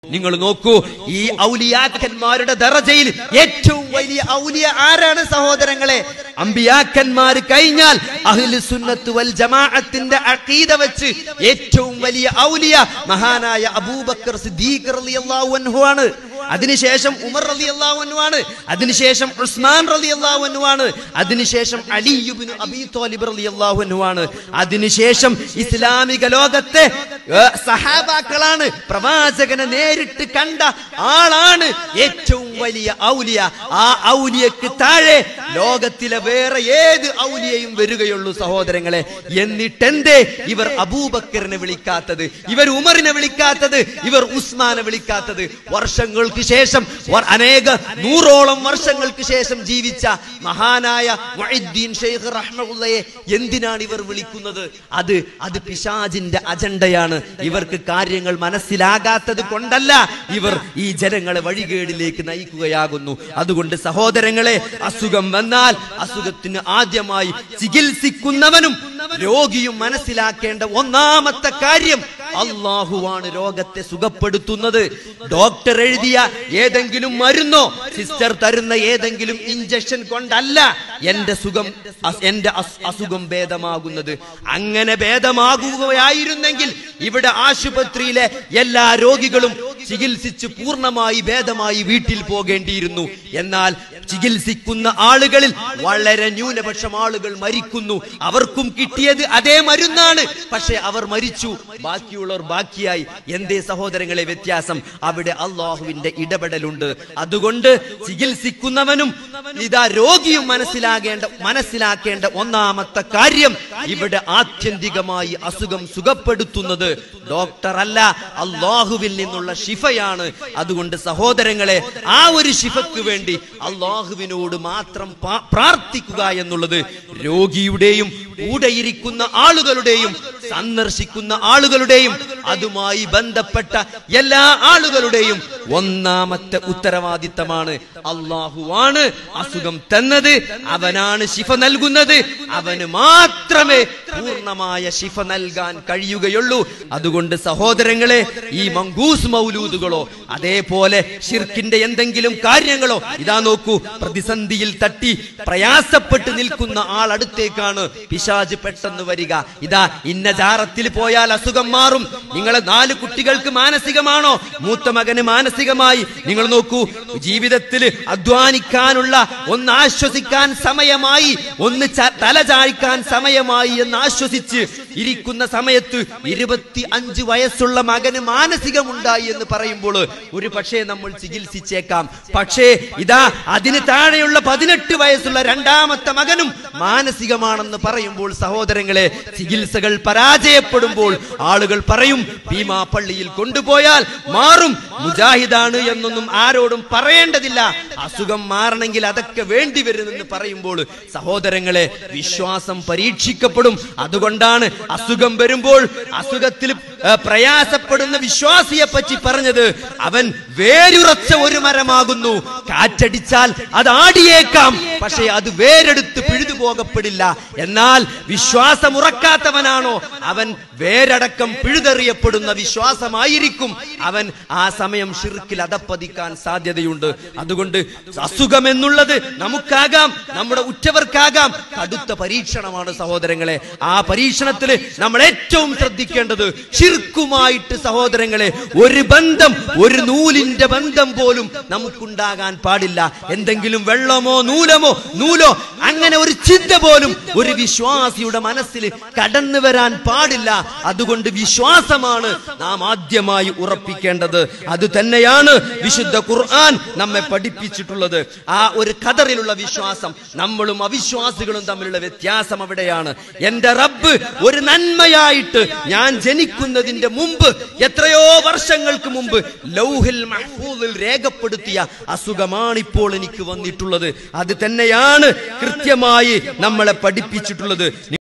നിങ്ങൾ നോക്കൂ ഈ ഔലിയാക്കന്മാരുടെ ദറജയിൽ ഏറ്റവും വലിയ ഔലിയ ആരാണ് സഹോദരങ്ങളെ അമ്പിയാക്കന്മാർ കഴിഞ്ഞാൽ അഹ്ലു സുന്നത്ത് വൽ ജമാഅത്തിന്റെ അഖീദ വെച്ച് ഏറ്റവും വലിയ ഔലിയ മഹാനായ അബൂബക്കർ സിദ്ദീഖ് റളിയല്ലാഹു അൻഹു ആണ് അതിനുശേഷം ഉമർ റളിയല്ലാഹു അൻഹു ആണ് അതിനുശേഷം ഉസ്മാൻ റളിയല്ലാഹു അൻഹു ആണ് അതിനുശേഷം അലി ഇബ്നു അബീ ത്വാലിബ് റളിയല്ലാഹു അൻഹു ആണ് അതിനുശേഷം ഇസ്ലാമിക ലോകത്തെ ഏ, സഹാബാക്കളാണ് പ്രവാചകനെ നേരിട്ട് കണ്ട ആളാണ് ഏറ്റവും വലിയ ഔലിയ ആ ഔലിയക്ക് താഴെ ലോകത്തിലെ വേറെ ഏത് ഔലിയയും വരികയുള്ളൂ സഹോദരങ്ങളെ എന്നിട്ടെന്തേ ഇവർ അബൂബക്കറിനെ വിളിക്കാത്തത് ഇവർ ഉമറിനെ വിളിക്കാത്തത് ഇവർ ഉസ്മാനെ വിളിക്കാത്തത് വർഷങ്ങൾക്ക് ശേഷം വർ- അനേക നൂറോളം വർഷങ്ങൾക്ക് ശേഷം ജീവിച്ച മഹാനായ മുഈദ്ദീൻ ഷെയ്ഖ് റഹ്മത്തുള്ളയെ എന്തിനാണ് ഇവർ വിളിക്കുന്നത് അത് അത് പിശാജിന്റെ അജണ്ടയാണ് ഇവർക്ക് കാര്യങ്ങൾ മനസ്സിലാകാത്തത് കൊണ്ടല്ല ഇവർ ഈ ജനങ്ങളെ വഴികേടിലേക്ക് നയിക്കുകയാകുന്നു അതുകൊണ്ട് സഹോദരങ്ങളെ അസുഖം വന്നാൽ അസുഖത്തിന് ആദ്യമായി ചികിത്സിക്കുന്നവനും രോഗിയും മനസ്സിലാക്കേണ്ട ഒന്നാമത്തെ കാര്യം അള്ളാഹുവാണ് രോഗത്തെ സുഖപ്പെടുത്തുന്നത് ഡോക്ടർ എഴുതിയ ഏതെങ്കിലും മരുന്നോ സിസ്റ്റർ തരുന്ന ഏതെങ്കിലും ഇഞ്ചക്ഷൻ കൊണ്ടല്ല എന്റെ സുഖം അസ്- എന്റെ അസ്- അസുഖം ഭേദമാകുന്നത് അങ്ങനെ ഭേദമാകുകയായിരുന്നെങ്കിൽ ഇവിടെ ആശുപത്രിയിലെ എല്ലാ രോഗികളും ചികിത്സിച്ച് പൂർണ്ണമായി ഭേദമായി വീട്ടിൽ പോകേണ്ടിയിരുന്നു എന്നാൽ ചികിത്സിക്കുന്ന ആളുകളിൽ വളരെ ന്യൂനപക്ഷം ആളുകൾ മരിക്കുന്നു അവർക്കും കിട്ടിയത് അതേ മരുന്നാണ് പക്ഷെ അവർ മരിച്ചു ബാക്കിയുള്ളവർ ബാക്കിയായി എന്തേ സഹോദരങ്ങളെ വ്യത്യാസം അവിടെ അള്ളാഹുവിന്റെ ഇടപെടലുണ്ട് അതുകൊണ്ട് ചികിത്സിക്കുന്നവനും ഇതാ രോഗിയും മനസ്സിലാകേണ്ട മനസ്സിലാക്കേണ്ട ഒന്നാമത്തെ കാര്യം ഇവിടെ ആത്യന്തികമായി അസുഖം സുഖപ്പെടുത്തുന്നത് ഡോക്ടർ അല്ല അള്ളാഹുവിൽ നിന്നുള്ള ഷിഫയാണ് അതുകൊണ്ട് സഹോദരങ്ങളെ ആ ഒരു ഷിഫക്ക് വേണ്ടി അള്ളാഹുവിനോട് മാത്രം പാ- പ്രാർത്ഥിക്കുക എന്നുള്ളത് രോഗിയുടെയും കൂടെയിരിക്കുന്ന ആളുകളുടെയും സന്ദർശിക്കുന്ന ആളുകളുടെയും അതുമായി ബന്ധപ്പെട്ട എല്ലാ ആളുകളുടെയും ഒന്നാമത്തെ ഉത്തരവാദിത്തമാണ് അള്ളാഹുവാണ് അസുഖം തന്നത് അവനാണ് ശിഫ നൽകുന്നത് അവന് മാത്രമേ പൂർണ്ണമായ ശിഫ നൽകാൻ കഴിയുകയുള്ളൂ അതുകൊണ്ട് സഹോദരങ്ങളെ ഈ മങ്കൂസ് മൗലൂദുകളോ അതേപോലെ ഷിർക്കിന്റെ എന്തെങ്കിലും കാര്യങ്ങളോ ഇതാ നോക്കൂ പ്രതിസന്ധിയിൽ തട്ടി പ്രയാസപ്പെട്ട് നിൽക്കുന്ന ആൾ അടുത്തേക്കാണ് പിശാജ് പെട്ടെന്ന് വരിക ഇതാ ഇന്ന ജാറത്തിൽ പോയാൽ അസുഖം മാറും നിങ്ങളെ നാല് കുട്ടികൾക്ക് മാനസികമാണോ മൂത്ത മകന് മാനസികമായി നിങ്ങൾ നോക്കൂ ജീവിതത്തിൽ അധ്വാനിക്കാനുള്ള ഒന്ന് ആശ്വസിക്കാൻ സമയമായി ഒന്ന് ച- തല ചായ്ക്കാൻ സമയമായി എന്ന് ആശ്വസിച്ച് ഇരിക്കുന്ന സമയത്ത് ഇരുപത്തി അഞ്ച് വയസ്സുള്ള മകന് മാനസികമുണ്ടായി എന്ന് പറയുമ്പോൾ ഒരു പക്ഷേ നമ്മൾ ചികിത്സിച്ചേക്കാം പക്ഷേ ഇതാ അതിന് താഴെയുള്ള പതിനെട്ട് വയസ്സുള്ള രണ്ടാമത്തെ മകനും മാനസികമാണെന്ന് പറയുമ്പോൾ സഹോദരങ്ങളെ ചികിത്സകൾ പരാജയപ്പെടുമ്പോൾ ആളുകൾ പറയും ഭീമാ പള്ളിയിൽ കൊണ്ടുപോയാൽ മാറും മുജാഹിദാണ് എന്നൊന്നും ആരോടും പറയേണ്ടതില്ല അസുഖം മാറണമെങ്കിൽ അതൊക്കെ വേണ്ടി വരുമെന്ന് പറയുമ്പോൾ സഹോദരങ്ങളെ വിശ്വാസം പരീക്ഷിക്കപ്പെടും അതുകൊണ്ടാണ് അസുഖം വരുമ്പോൾ അസുഖത്തിൽ ഏ, പ്രയാസപ്പെടുന്ന വിശ്വാസിയെ പറ്റി പറഞ്ഞത് അവൻ വേരുറച്ച ഒരു മരമാകുന്നു കാറ്റടിച്ചാൽ അത് ആടിയേക്കാം പക്ഷേ അത് വേരെടുത്ത് പിഴുതു പോകപ്പെടില്ല എന്നാൽ വിശ്വാസം ഉറക്കാത്തവനാണോ അവൻ വേരടക്കം പിഴുതെറിയപ്പെടുന്ന വിശ്വാസമായിരിക്കും അവൻ ആ സമയം ഷിർക്കിൽ അതപ്പതിക്കാൻ സാധ്യതയുണ്ട് അതുകൊണ്ട് അസുഖം എന്നുള്ളത് നമുക്കാകാം നമ്മുടെ ഉറ്റവർക്കാകാം കടുത്ത പരീക്ഷണമാണ് സഹോദരങ്ങളെ ആ പരീക്ഷണത്തിൽ നമ്മൾ ഏറ്റവും ശ്രദ്ധിക്കേണ്ടത് ഷിർക്കുമായിട്ട് സഹോദരങ്ങളെ ഒരു ബന്ധം ഒരു നൂലിന്റെ ബന്ധം പോലും നമുക്കുണ്ടാകാൻ പാടില്ല എന്തെങ്കിലും വെള്ളമോ നൂലമോ നൂലോ അങ്ങനെ ഒരു ചിന്ത പോലും ഒരു വിശ്വാസിയുടെ മനസ്സിൽ കടന്നു വരാൻ പാടില്ല അതുകൊണ്ട് വിശ്വാസമാണ് നാം ആദ്യമായി ഉറപ്പിക്കേണ്ടത് അത് തന്നെയാണ് വിശുദ്ധ ഖുർആൻ നമ്മെ പഠിപ്പിച്ചിട്ടുള്ളത് ആ ഒരു ഖദറിലുള്ള വിശ്വാസം നമ്മളും അവിശ്വാസികളും തമ്മിലുള്ള വ്യത്യാസം അവിടെയാണ് എന്റെ റബ്ബ് ഒരു നന്മയായിട്ട് ഞാൻ ജനിക്കുന്നതിന്റെ മുമ്പ് എത്രയോ വർഷങ്ങൾക്ക് മുമ്പ് ലൗഹിൽ മഹ്ഫൂദിൽ രേഖപ്പെടുത്തിയ അസുഖമാണ് ഇപ്പോൾ എനിക്ക് വന്നിട്ടുള്ളത് അത് തന്നെയാണ് കൃത്യമായി നമ്മളെ പഠിപ്പിച്ചിട്ടുള്ളത്